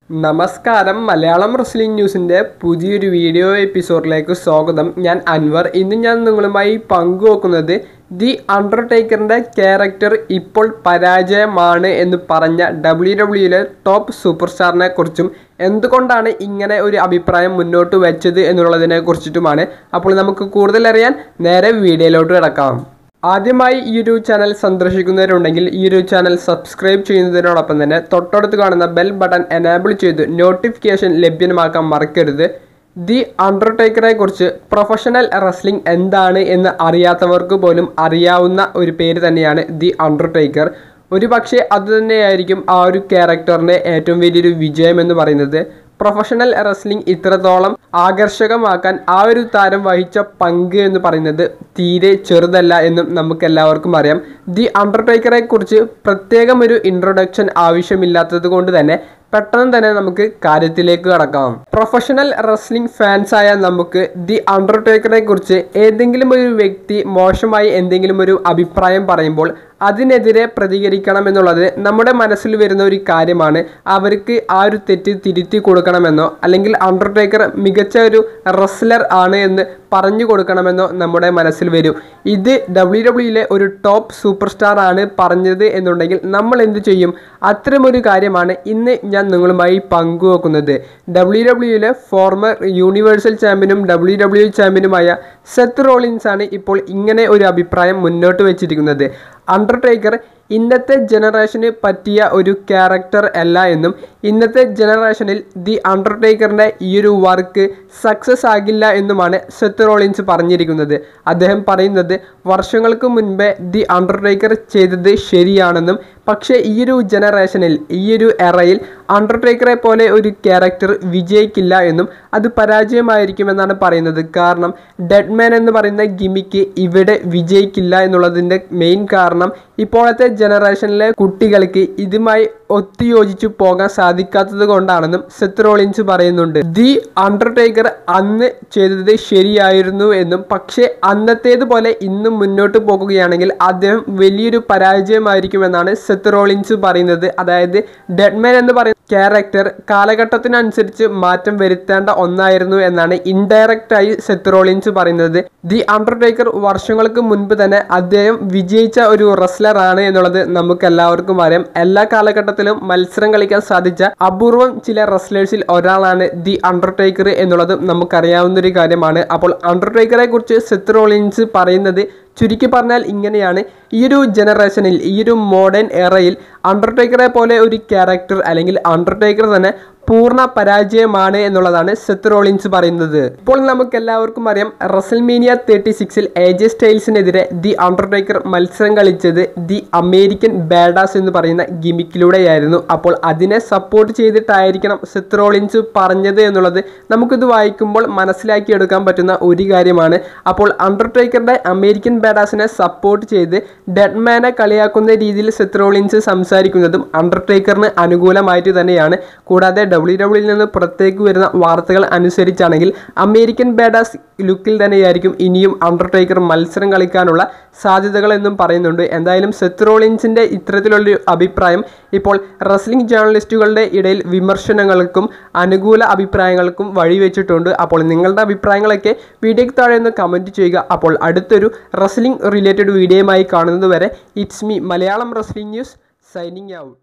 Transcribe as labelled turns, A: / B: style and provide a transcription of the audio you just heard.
A: നമസ്കാരം മലയാളം റെസ്ലിംഗ് ന്യൂസിൻ്റെ പുതിയൊരു വീഡിയോ എപ്പിസോഡിലേക്ക് സ്വാഗതം ഞാൻ അൻവർ ഇന്ന് ഞാൻ നിങ്ങളുമായി പങ്കുവെക്കുന്നത് ദി അണ്ടർടേക്കറിൻ്റെ ക്യാരക്ടർ ഇപ്പോൾ പരാജയമാണ് എന്ന് പറഞ്ഞ ഡബ്ല്യു ഡബ്ല്യുയിലെ ടോപ്പ് സൂപ്പർ സ്റ്റാറിനെ കുറിച്ചും എന്തുകൊണ്ടാണ് ഇങ്ങനെ ഒരു അഭിപ്രായം മുന്നോട്ട് വെച്ചത് എന്നുള്ളതിനെ കുറിച്ചിട്ടുമാണ് അപ്പോൾ നമുക്ക് കൂടുതൽ അറിയാൻ നേരെ വീഡിയോയിലോട്ട് കിടക്കാം ആദ്യമായി ഈ ഒരു ചാനൽ സന്ദർശിക്കുന്നവരുണ്ടെങ്കിൽ ഈ ഒരു ചാനൽ സബ്സ്ക്രൈബ് ചെയ്യുന്നതിനോടൊപ്പം തന്നെ തൊട്ടടുത്ത് കാണുന്ന ബെൽ ബട്ടൺ എനാബിൾ ചെയ്ത് നോട്ടിഫിക്കേഷൻ ലഭ്യമാക്കാൻ മറക്കരുത് ദി അണ്ടർടേക്കറെ കുറിച്ച് പ്രൊഫഷണൽ റെസ്ലിംഗ് എന്താണ് എന്ന് അറിയാത്തവർക്ക് പോലും അറിയാവുന്ന ഒരു പേര് തന്നെയാണ് ദി അണ്ടർടേക്കർ ഒരു പക്ഷേ അതുതന്നെയായിരിക്കും ആ ഒരു ക്യാരക്ടറിൻ്റെ ഏറ്റവും വലിയൊരു വിജയം എന്ന് പറയുന്നത് പ്രൊഫഷണൽ റെസ്ലിംഗ് ഇത്രത്തോളം ആകർഷകമാക്കാൻ ആ ഒരു താരം വഹിച്ച പങ്ക് എന്ന് പറയുന്നത് തീരെ ചെറുതല്ല എന്നും നമുക്ക് എല്ലാവർക്കും അറിയാം ദി അണ്ടർടേക്കറെ കുറിച്ച് പ്രത്യേകം ഒരു ഇൻട്രൊഡക്ഷൻ ആവശ്യമില്ലാത്തത് കൊണ്ട് തന്നെ പെട്ടെന്ന് തന്നെ നമുക്ക് കാര്യത്തിലേക്ക് കടക്കാം പ്രൊഫഷണൽ റെസ്ലിംഗ് ഫാൻസായ നമുക്ക് ദി അണ്ടർടേക്കറെ കുറിച്ച് ഏതെങ്കിലും ഒരു വ്യക്തി മോശമായി എന്തെങ്കിലും ഒരു അഭിപ്രായം പറയുമ്പോൾ അതിനെതിരെ പ്രതികരിക്കണം എന്നുള്ളത് നമ്മുടെ മനസ്സിൽ വരുന്ന ഒരു കാര്യമാണ് അവർക്ക് ആ ഒരു തെറ്റ് തിരുത്തി കൊടുക്കണമെന്നോ അല്ലെങ്കിൽ അണ്ടർടേക്കർ മികച്ച ഒരു റെസ്ലർ ആണ് എന്ന് പറഞ്ഞു കൊടുക്കണമെന്നോ നമ്മുടെ മനസ്സിൽ വരും ഇത് ഡബ്ല്യു ഡബ്ല്യുയിലെ ഒരു ടോപ്പ് സൂപ്പർ സ്റ്റാർ ആണ് പറഞ്ഞത് എന്നുണ്ടെങ്കിൽ നമ്മൾ എന്ത് ചെയ്യും അത്തരമൊരു കാര്യമാണ് ഇന്ന് ഞാൻ നിങ്ങളുമായി പങ്കുവെക്കുന്നത് ഡബ്ല്യു ഡബ്ല്യുയിലെ ഫോർമർ യൂണിവേഴ്സൽ ചാമ്പ്യനും ഡബ്ല്യു ഡബ്ല്യു ചാമ്പ്യനുമായ സെത്ത് റോളിൻസ് ആണ് ഇപ്പോൾ ഇങ്ങനെ ഒരു അഭിപ്രായം മുന്നോട്ട് വെച്ചിരിക്കുന്നത് അണ്ടർടേക്കർ ഇന്നത്തെ ജനറേഷന് പറ്റിയ ഒരു ക്യാരക്ടർ അല്ല എന്നും ഇന്നത്തെ ജനറേഷനിൽ ദി അണ്ടർടേക്കറിൻ്റെ ഈ ഒരു വർക്ക് സക്സസ് ആകില്ല എന്നുമാണ് സെത്ത് റോളിൻസ് പറഞ്ഞിരിക്കുന്നത് അദ്ദേഹം പറയുന്നത് വർഷങ്ങൾക്ക് മുൻപേ ദി അണ്ടർടേക്കർ ചെയ്തത് ശരിയാണെന്നും പക്ഷേ ഈ ഒരു ജനറേഷനിൽ ഈ ഒരു എറയിൽ അണ്ടർടേക്കറെ പോലെ ഒരു ക്യാരക്ടർ വിജയിക്കില്ല എന്നും അത് പരാജയമായിരിക്കുമെന്നാണ് പറയുന്നത് കാരണം ഡെഡ്മാൻ എന്ന് പറയുന്ന ഗിമിക്ക് ഇവിടെ വിജയിക്കില്ല എന്നുള്ളതിൻ്റെ മെയിൻ കാരണം ഇപ്പോഴത്തെ ജനറേഷനിലെ കുട്ടികൾക്ക് ഇതുമായി ഒത്തുയോജിച്ചു പോകാൻ സാധിക്കാത്തത് കൊണ്ടാണെന്നും സെത്ത് റോളിൻസ് പറയുന്നുണ്ട് ദി അണ്ടർടേക്കർ അന്ന് ചെയ്തത് ശരിയായിരുന്നു എന്നും പക്ഷേ അന്നത്തേതുപോലെ ഇന്നും മുന്നോട്ട് പോകുകയാണെങ്കിൽ അദ്ദേഹം വലിയൊരു പരാജയമായിരിക്കുമെന്നാണ് സെത്ത് റോളിൻസ് പറയുന്നത് അതായത് ഡെഡ്മാൻ എന്ന് പറയുന്ന ക്യാരക്ടർ കാലഘട്ടത്തിനനുസരിച്ച് മാറ്റം വരുത്തേണ്ട ഒന്നായിരുന്നു എന്നാണ് ഇൻഡയറക്റ്റ് ആയി സെത്ത് റോളിൻസ് പറയുന്നത് ദി അണ്ടർടേക്കർ വർഷങ്ങൾക്ക് മുൻപ് തന്നെ അദ്ദേഹം വിജയിച്ച ഒരു റെസ്ലർ ആണ് എന്നുള്ളത് നമുക്ക് എല്ലാവർക്കും അറിയാം എല്ലാ കാലഘട്ടത്തിലും മത്സരം കളിക്കാൻ സാധിച്ച അപൂർവം ചില റെസ്ലേഴ്സിൽ ഒരാളാണ് ദി അണ്ടർടേക്കർ എന്നുള്ളത് നമുക്കറിയാവുന്ന ഒരു കാര്യമാണ് അപ്പോൾ അണ്ടർടേക്കറെ കുറിച്ച് സെത്ത് റോളിൻസ് പറയുന്നത് ചുരുക്കി പറഞ്ഞാൽ ഇങ്ങനെയാണ് ഈ ഒരു ജനറേഷനിൽ ഈ ഒരു മോഡേൺ എറയിൽ അണ്ടർടേക്കറെ പോലെ ഒരു ക്യാരക്ടർ അല്ലെങ്കിൽ അണ്ടർടേക്കർ തന്നെ പൂർണ്ണ പരാജയമാണ് എന്നുള്ളതാണ് സെത്ത് റോളിൻസ് പറയുന്നത് ഇപ്പോൾ നമുക്ക് എല്ലാവർക്കും അറിയാം റസൽമീനിയ തേർട്ടി സിക്സിൽ എ ജെ സ്റ്റൈൽസിനെതിരെ ദി അണ്ടർടേക്കർ മത്സരം കളിച്ചത് ദി അമേരിക്കൻ ബാഡാസ് എന്ന് പറയുന്ന ഗിമിക്കിലൂടെയായിരുന്നു അപ്പോൾ അതിനെ സപ്പോർട്ട് ചെയ്തിട്ടായിരിക്കണം സെത്ത് റോളിൻസ് പറഞ്ഞത് എന്നുള്ളത് നമുക്കിത് വായിക്കുമ്പോൾ മനസ്സിലാക്കിയെടുക്കാൻ പറ്റുന്ന ഒരു കാര്യമാണ് അപ്പോൾ അണ്ടർടേക്കറുടെ അമേരിക്കൻ ബാഡാസിനെ സപ്പോർട്ട് ചെയ്ത് ഡെഡ്മാനെ കളിയാക്കുന്ന രീതിയിൽ സെത്ത് റോളിൻസ് സംസാരിക്കുന്നതും അണ്ടർടേക്കറിന് അനുകൂലമായിട്ട് തന്നെയാണ് കൂടാതെ ഡബ്ല്യു ഡബ്ല്യുയിൽ നിന്ന് പുറത്തേക്ക് വരുന്ന വാർത്തകൾ അനുസരിച്ചാണെങ്കിൽ അമേരിക്കൻ ബാഡാസ് ലുക്കിൽ തന്നെയായിരിക്കും ഇനിയും അണ്ടർടേക്കർ മത്സരം കളിക്കാനുള്ള സാധ്യതകൾ എന്നും പറയുന്നുണ്ട് എന്തായാലും സെത്ത് റോളിൻസിൻ്റെ ഇത്തരത്തിലുള്ളൊരു അഭിപ്രായം ഇപ്പോൾ റെസ്ലിംഗ് ജേർണലിസ്റ്റുകളുടെ ഇടയിൽ വിമർശനങ്ങൾക്കും അനുകൂല അഭിപ്രായങ്ങൾക്കും വഴിവെച്ചിട്ടുണ്ട് അപ്പോൾ നിങ്ങളുടെ അഭിപ്രായങ്ങളൊക്കെ വീഡിയോയ്ക്ക് താഴെ ഒന്ന് കമൻറ്റ് ചെയ്യുക അപ്പോൾ അടുത്തൊരു റെസ്ലിംഗ് റിലേറ്റഡ് വീഡിയോയുമായി കാണുന്നത് വരെ it's me Malayalam wrestling news signing out